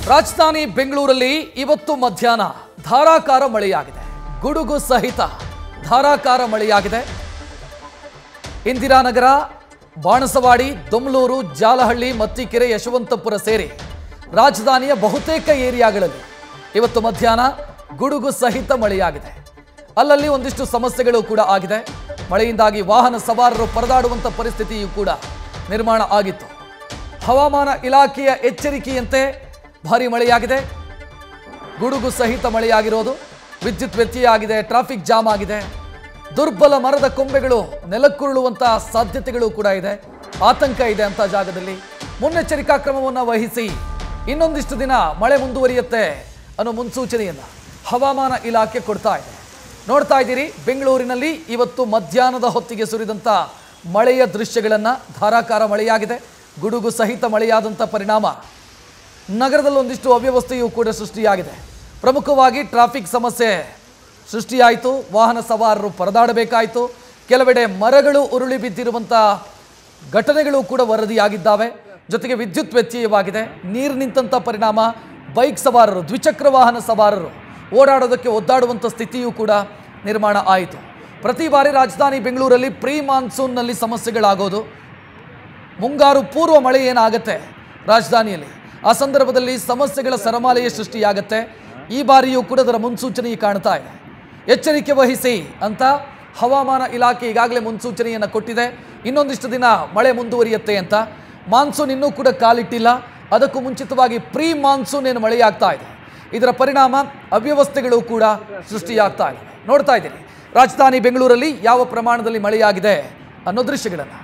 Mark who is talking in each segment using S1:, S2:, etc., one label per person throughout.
S1: ರಾಜಧಾನಿ ಬೆಂಗಳೂರಲ್ಲಿ ಇವತ್ತು ಮಧ್ಯಾಹ್ನ ಧಾರಾಕಾರ ಮಳೆಯಾಗಿದೆ ಗುಡುಗು ಸಹಿತ ಧಾರಾಕಾರ ಮಳೆಯಾಗಿದೆ ಇಂದಿರಾನಗರ ಬಾಣಸವಾಡಿ ದೊಮ್ಲೂರು ಜಾಲಹಳ್ಳಿ ಮತ್ತಿಕೆರೆ ಯಶವಂತಪುರ ಸೇರಿ ರಾಜಧಾನಿಯ ಬಹುತೇಕ ಏರಿಯಾಗಳಲ್ಲಿ ಇವತ್ತು ಮಧ್ಯಾಹ್ನ ಗುಡುಗು ಸಹಿತ ಮಳೆಯಾಗಿದೆ ಅಲ್ಲಲ್ಲಿ ಒಂದಿಷ್ಟು ಸಮಸ್ಯೆಗಳು ಕೂಡ ಆಗಿದೆ ಮಳೆಯಿಂದಾಗಿ ವಾಹನ ಸವಾರರು ಪರದಾಡುವಂಥ ಪರಿಸ್ಥಿತಿಯೂ ಕೂಡ ನಿರ್ಮಾಣ ಆಗಿತ್ತು ಹವಾಮಾನ ಇಲಾಖೆಯ ಎಚ್ಚರಿಕೆಯಂತೆ ಭಾರಿ ಮಳೆಯಾಗಿದೆ ಗುಡುಗು ಸಹಿತ ಮಳೆಯಾಗಿರೋದು ವಿದ್ಯುತ್ ವ್ಯತ್ಯಯ ಆಗಿದೆ ಟ್ರಾಫಿಕ್ ಜಾಮ್ ಆಗಿದೆ ದುರ್ಬಲ ಮರದ ಕೊಂಬೆಗಳು ನೆಲಕ್ಕುರುಳುವಂತಹ ಸಾಧ್ಯತೆಗಳು ಕೂಡ ಇದೆ ಆತಂಕ ಇದೆ ಅಂತ ಜಾಗದಲ್ಲಿ ಮುನ್ನೆಚ್ಚರಿಕಾ ಕ್ರಮವನ್ನು ವಹಿಸಿ ಇನ್ನೊಂದಿಷ್ಟು ದಿನ ಮಳೆ ಮುಂದುವರಿಯುತ್ತೆ ಅನ್ನೋ ಮುನ್ಸೂಚನೆಯನ್ನ ಹವಾಮಾನ ಇಲಾಖೆ ಕೊಡ್ತಾ ಇದೆ ನೋಡ್ತಾ ಇದ್ದೀರಿ ಬೆಂಗಳೂರಿನಲ್ಲಿ ಇವತ್ತು ಮಧ್ಯಾಹ್ನದ ಹೊತ್ತಿಗೆ ಸುರಿದಂಥ ಮಳೆಯ ದೃಶ್ಯಗಳನ್ನು ಧಾರಾಕಾರ ಮಳೆಯಾಗಿದೆ ಗುಡುಗು ಸಹಿತ ಮಳೆಯಾದಂಥ ಪರಿಣಾಮ ನಗರದಲ್ಲಿ ಒಂದಿಷ್ಟು ಅವ್ಯವಸ್ಥೆಯೂ ಕೂಡ ಸೃಷ್ಟಿಯಾಗಿದೆ ಪ್ರಮುಖವಾಗಿ ಟ್ರಾಫಿಕ್ ಸಮಸ್ಯೆ ಸೃಷ್ಟಿಯಾಯಿತು ವಾಹನ ಸವಾರರು ಪರದಾಡಬೇಕಾಯಿತು ಕೆಲವೆಡೆ ಮರಗಳು ಉರುಳಿ ಬಿದ್ದಿರುವಂಥ ಘಟನೆಗಳು ಕೂಡ ವರದಿಯಾಗಿದ್ದಾವೆ ಜೊತೆಗೆ ವಿದ್ಯುತ್ ವ್ಯತ್ಯಯವಾಗಿದೆ ನೀರು ನಿಂತಂಥ ಪರಿಣಾಮ ಬೈಕ್ ಸವಾರರು ದ್ವಿಚಕ್ರ ವಾಹನ ಸವಾರರು ಓಡಾಡೋದಕ್ಕೆ ಒದ್ದಾಡುವಂಥ ಸ್ಥಿತಿಯೂ ಕೂಡ ನಿರ್ಮಾಣ ಆಯಿತು ಪ್ರತಿ ಬಾರಿ ರಾಜಧಾನಿ ಬೆಂಗಳೂರಲ್ಲಿ ಪ್ರೀ ಮಾನ್ಸೂನ್ನಲ್ಲಿ ಸಮಸ್ಯೆಗಳಾಗೋದು ಮುಂಗಾರು ಪೂರ್ವ ಮಳೆ ಏನಾಗುತ್ತೆ ರಾಜಧಾನಿಯಲ್ಲಿ ಆ ಸಂದರ್ಭದಲ್ಲಿ ಸಮಸ್ಯೆಗಳ ಸರಮಾಲೆಯ ಸೃಷ್ಟಿಯಾಗತ್ತೆ ಈ ಬಾರಿಯೂ ಕೂಡ ಅದರ ಮುನ್ಸೂಚನೆ ಕಾಣ್ತಾ ಇದೆ ಎಚ್ಚರಿಕೆ ವಹಿಸಿ ಅಂತ ಹವಾಮಾನ ಇಲಾಖೆ ಈಗಾಗಲೇ ಮುನ್ಸೂಚನೆಯನ್ನು ಕೊಟ್ಟಿದೆ ಇನ್ನೊಂದಿಷ್ಟು ದಿನ ಮಳೆ ಮುಂದುವರಿಯುತ್ತೆ ಅಂತ ಮಾನ್ಸೂನ್ ಇನ್ನೂ ಕೂಡ ಕಾಲಿಟ್ಟಿಲ್ಲ ಅದಕ್ಕೂ ಮುಂಚಿತವಾಗಿ ಪ್ರೀ ಮಾನ್ಸೂನ್ ಏನು ಮಳೆಯಾಗ್ತಾ ಇದೆ ಇದರ ಪರಿಣಾಮ ಅವ್ಯವಸ್ಥೆಗಳು ಕೂಡ ಸೃಷ್ಟಿಯಾಗ್ತಾ ಇದೆ ನೋಡ್ತಾ ಇದ್ದೀರಿ ರಾಜಧಾನಿ ಬೆಂಗಳೂರಲ್ಲಿ ಯಾವ ಪ್ರಮಾಣದಲ್ಲಿ ಮಳೆಯಾಗಿದೆ ಅನ್ನೋ ದೃಶ್ಯಗಳನ್ನು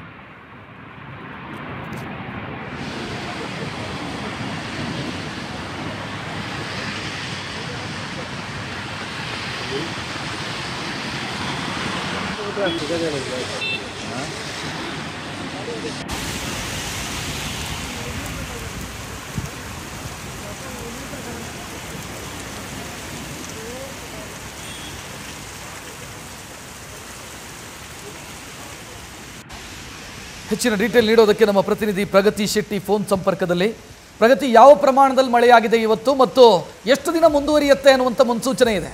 S1: ಹೆಚ್ಚಿನ ಡೀಟೇಲ್ ನೀಡೋದಕ್ಕೆ ನಮ್ಮ ಪ್ರತಿನಿಧಿ ಪ್ರಗತಿ ಶೆಟ್ಟಿ ಫೋನ್ ಸಂಪರ್ಕದಲ್ಲಿ ಪ್ರಗತಿ ಯಾವ ಪ್ರಮಾಣದಲ್ಲಿ ಮಳೆಯಾಗಿದೆ ಇವತ್ತು ಮತ್ತು ಎಷ್ಟು ದಿನ ಮುಂದುವರಿಯುತ್ತೆ ಅನ್ನುವಂಥ ಮುನ್ಸೂಚನೆ ಇದೆ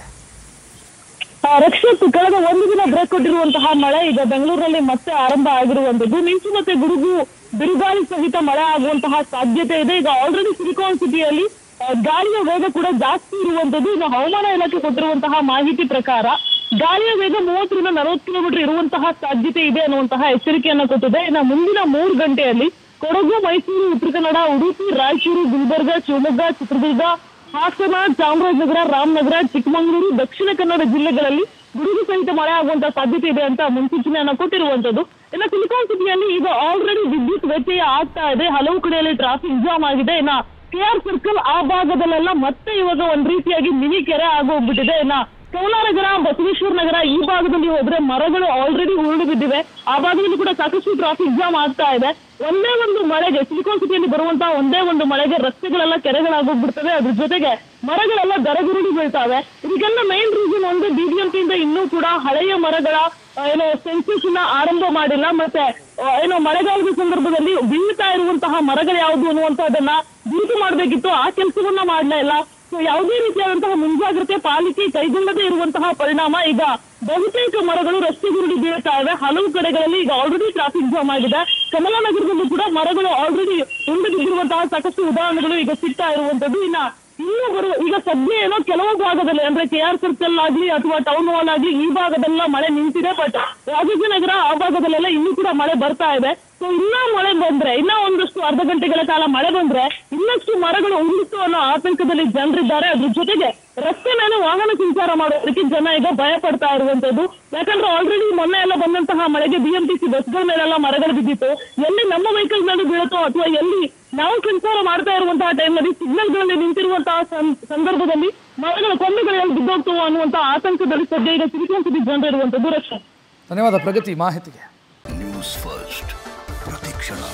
S2: ಆ, ರಕ್ಷಿತ್ ಕಳೆದ ಒಂದು ದಿನ ಬ್ರೇಕ್ ಕೊಟ್ಟಿರುವಂತಹ ಮಳೆ ಈಗ ಬೆಂಗಳೂರಲ್ಲಿ ಮತ್ತೆ ಆರಂಭ ಆಗಿರುವಂತದ್ದು ಮಿಂಚು ಮತ್ತೆ ಗುಡುಗು ಬಿರುಗಾಳಿ ಸಹಿತ ಮಳೆ ಆಗುವಂತಹ ಸಾಧ್ಯತೆ ಇದೆ ಈಗ ಆಲ್ರೆಡಿ ಸಿಲಿಕಾನ್ ಸಿಟಿಯಲ್ಲಿ ಆ, ಗಾಳಿಯ ವೇಗ ಕೂಡ ಜಾಸ್ತಿ ಇರುವಂತದ್ದು ಇನ್ನು ಹವಾಮಾನ ಇಲಾಖೆ ಕೊಟ್ಟಿರುವಂತಹ ಮಾಹಿತಿ ಪ್ರಕಾರ ಗಾಳಿಯ ವೇಗ ಮೂವತ್ತರಿಂದ ನಲವತ್ತು ಕಿಲೋಮೀಟರ್ ಇರುವಂತಹ ಸಾಧ್ಯತೆ ಇದೆ ಅನ್ನುವಂತಹ ಎಚ್ಚರಿಕೆಯನ್ನ ಕೊಟ್ಟಿದೆ ಇನ್ನು ಮುಂದಿನ ಮೂರು ಗಂಟೆಯಲ್ಲಿ ಕೊಡಗು ಮೈಸೂರು ಉತ್ತರ ಕನ್ನಡ ಉಡುಪಿ ರಾಯಚೂರು ಗುಲ್ಬರ್ಗ ಶಿವಮೊಗ್ಗ ಚಿತ್ರದುರ್ಗ ಹಾಸನ ಚಾಮರಾಜನಗರ ರಾಮನಗರ ಚಿಕ್ಕಮಗಳೂರು ದಕ್ಷಿಣ ಕನ್ನಡ ಜಿಲ್ಲೆಗಳಲ್ಲಿ ಗುಡುಗು ಸಹಿತ ಮಳೆ ಆಗುವಂತ ಸಾಧ್ಯತೆ ಇದೆ ಅಂತ ಮುನ್ಸೂಚನೆಯನ್ನ ಕೊಟ್ಟಿರುವಂತದ್ದು ಇನ್ನು ಸಿಲಿಕಾನ್ ಸಿಟಿಯಲ್ಲಿ ಈಗ ಆಲ್ರೆಡಿ ವಿದ್ಯುತ್ ವ್ಯತ್ಯಯ ಆಗ್ತಾ ಇದೆ ಹಲವು ಕಡೆಯಲ್ಲಿ ಟ್ರಾಫಿಕ್ ಜಾಮ್ ಆಗಿದೆ ಇನ್ನ ಕೆ ಆರ್ ಸರ್ಕಲ್ ಆ ಭಾಗದಲ್ಲೆಲ್ಲ ಮತ್ತೆ ಇವಾಗ ಒಂದ್ ರೀತಿಯಾಗಿ ಮಿನಿ ಕೆರೆ ಆಗೋಗ್ಬಿಟ್ಟಿದೆ ಇನ್ನ ಕೌಲಾನಗರ ಬಸವೇಶ್ವರ ನಗರ ಈ ಭಾಗದಲ್ಲಿ ಹೋದ್ರೆ ಮರಗಳು ಆಲ್ರೆಡಿ ಉರುಳು ಬಿದ್ದಿವೆ ಆ ಭಾಗದಲ್ಲಿ ಕೂಡ ಸಾಕಷ್ಟು ಟ್ರಾಫಿಕ್ ಜಾಮ್ ಆಗ್ತಾ ಇದೆ ಒಂದೇ ಒಂದು ಮಳೆಗೆ ಸಿಲಿಕಾನ್ ಸಿಟಿಯಲ್ಲಿ ಬರುವಂತಹ ಒಂದೇ ಒಂದು ಮಳೆಗೆ ರಸ್ತೆಗಳೆಲ್ಲ ಕೆರೆಗಳಾಗೋಗ್ಬಿಡ್ತವೆ ಅದ್ರ ಜೊತೆಗೆ ಮರಗಳೆಲ್ಲ ದರಗುರುಳಿ ಬೀಳ್ತಾವೆ ಇದಕ್ಕೆಲ್ಲ ಮೈನ್ ರೀಸನ್ ಒಂದು BBMP ಇಂದ ಇನ್ನೂ ಕೂಡ ಹಳೆಯ ಮರಗಳ ಆ, ಏನೋ ಸೆನ್ಸಸ್ ನ ಆರಂಭ ಮಾಡಿಲ್ಲ ಮತ್ತೆ ಆ, ಏನೋ ಮಳೆಗಾಲದ ಸಂದರ್ಭದಲ್ಲಿ ಬೀಳ್ತಾ ಇರುವಂತಹ ಮರಗಳು ಯಾವುದು ಅನ್ನುವಂಥದ್ದನ್ನ ಗುರುತು ಮಾಡಬೇಕಿತ್ತು ಆ ಕೆಲಸವನ್ನ ಮಾಡ್ಲೇ ಇಲ್ಲ ಸೊ ಯಾವುದೇ ರೀತಿಯಾದಂತಹ ಮುಂಜಾಗ್ರತೆ ಪಾಲಿಕೆ ಕೈಗೊಳ್ಳದೇ ಇರುವಂತಹ ಪರಿಣಾಮ ಈಗ ಬಹುತೇಕ ಮರಗಳು ರಸ್ತೆಗುರುಳಿ ಬೀಳ್ತಾ ಇವೆ ಹಲವು ಕಡೆಗಳಲ್ಲಿ ಈಗ ಆಲ್ರೆಡಿ ಟ್ರಾಫಿಕ್ ಜಾಮ್ ಆಗಿದೆ ಕಮಲಾನಗರದಲ್ಲೂ ಕೂಡ ಮರಗಳು ಆಲ್ರೆಡಿ ಉಂಡು ಬಿದ್ದಿರುವಂತಹ ಸಾಕಷ್ಟು ಉದಾಹರಣೆಗಳು ಈಗ ಸಿಗ್ತಾ ಇರುವಂತದ್ದು ಇನ್ನ ಇನ್ನೂ ಬರುವ ಈಗ ಸದ್ಯ ಏನೋ ಕೆಲವು ಭಾಗದಲ್ಲಿ ಅಂದ್ರೆ ಕೆ ಆರ್ ಸರ್ಕಲ್ ಆಗ್ಲಿ ಅಥವಾ ಟೌನ್ ಹಾಲ್ ಆಗ್ಲಿ ಈ ಭಾಗದೆಲ್ಲ ಮಳೆ ನಿಂತಿದೆ ಬಟ್ ರಾಜಾಜಿನಗರ ಆ ಭಾಗದಲ್ಲೆಲ್ಲ ಇನ್ನೂ ಕೂಡ ಮಳೆ ಬರ್ತಾ ಇದೆ ಸೊ ಇನ್ನ ಮಳೆ ಬಂದ್ರೆ ಇನ್ನ ಒಂದಷ್ಟು ಅರ್ಧ ಗಂಟೆಗಳ ಕಾಲ ಮಳೆ ಬಂದ್ರೆ ಇನ್ನಷ್ಟು ಮರಗಳು ಉರುಳಿತು ಅನ್ನೋ ಆತಂಕದಲ್ಲಿ ಜನರಿದ್ದಾರೆ ಅದ್ರ ಜೊತೆಗೆ ರಸ್ತೆ ಮೇಲೆ ವಾಹನ ಸಂಚಾರ ಮಾಡೋದಕ್ಕೆ ಜನ ಈಗ ಭಯ ಪಡ್ತಾ ಇರುವಂತದ್ದು ಯಾಕಂದ್ರೆ ಆಲ್ರೆಡಿ ಮೊನ್ನೆ ಎಲ್ಲ ಬಂದಂತಹ ಮಳೆಗೆ ಬಿಎಂಟಿಸಿ ಬಸ್ಗಳ ಮೇಲೆಲ್ಲ ಮರಗಳು ಬಿದ್ದಿತ್ತು ಎಲ್ಲಿ ನಮ್ಮ ವೆಹಿಕಲ್ ಮೇಲೆ ಬೀಳುತ್ತೋ ಅಥವಾ ಎಲ್ಲಿ ನಾವು ಸಂಚಾರ ಮಾಡ್ತಾ ಇರುವಂತಹ ಟೈಮ್ನಲ್ಲಿ ಸಿಗ್ನಲ್ಗಳಲ್ಲಿ ನಿಂತಿರುವಂತಹ ಸಂ- ಸಂದರ್ಭದಲ್ಲಿ ಮರಗಳ ಕೊಂಬೆಗಳೆಲ್ಲ ಬಿದ್ದೋಗ್ತವೋ ಅನ್ನುವಂತಹ ಆತಂಕದಲ್ಲಿ ಸದ್ಯ ಈಗ ಸಿಲಿಕಾನ್ ಸಿಟಿ ಜನರು ಇರುವಂತದ್ದು ರಕ್ಷಣೆ
S1: ಧನ್ಯವಾದ ಪ್ರಗತಿ ಮಾಹಿತಿಗೆ
S3: ನ್ಯೂಸ್ ಫಸ್ಟ್ ಪ್ರತಿಕ್ಷಣ